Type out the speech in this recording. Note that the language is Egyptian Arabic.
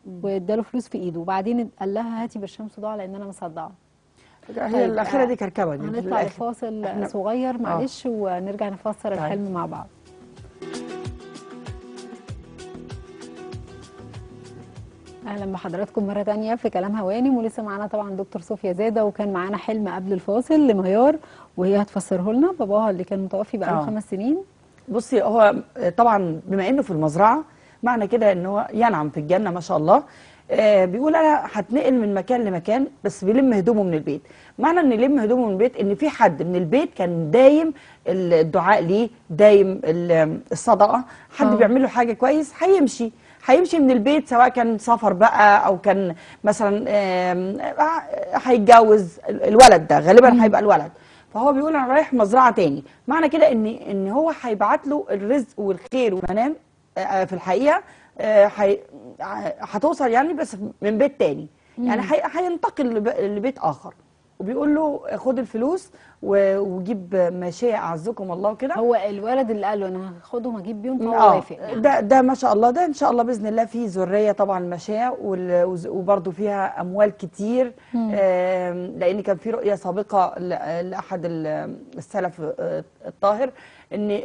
واداله فلوس في ايده وبعدين قال لها هاتي برشام صداع لان انا مصدعه هي طيب، الاخيره آه، دي كركبه دي في هنطلع الآخر. لفاصل إحنا- صغير معلش ونرجع نفسر طيب. الحلم مع بعض اهلا بحضراتكم مره تانية في كلام هوانم ولسه معانا طبعا دكتور صوفيا زاده وكان معانا حلم قبل الفاصل لميار وهي هتفسره لنا باباها اللي كان متوفي بقاله آه. خمس سنين بصي هو طبعا بما انه في المزرعه معنى كده ان هو ينعم في الجنه ما شاء الله آه بيقول انا هتنقل من مكان لمكان بس بيلم هدومه من البيت معنى ان يلم هدومه من البيت ان في حد من البيت كان دايم الدعاء ليه دايم ال- الصدقه حد آه. بيعمل له حاجه كويس هيمشي هيمشي من البيت سواء كان سفر بقى او كان مثلا آم، آه، هيتجوز الولد ده غالبا هيبقى الولد فهو بيقول انا رايح مزرعه تاني معنى كده ان ان هو هيبعت له الرزق والخير والمنام آه، في الحقيقه آه، هي- ع- هتوصل يعني بس من بيت تاني يعني هي- هينتقل لب- لبيت اخر وبيقول له خد الفلوس و- وجيب ماشيه اعزكم الله كده هو الولد اللي قال له انا هاخدهم اجيب بيهم فهو اه وافق يعني. ده ده ما شاء الله ده ان شاء الله باذن الله فيه ذريه طبعا مشاة وال- وز- وبرضه فيها اموال كتير آم، لان كان في رؤيه سابقه ل- لاحد ال- السلف آه، الطاهر ان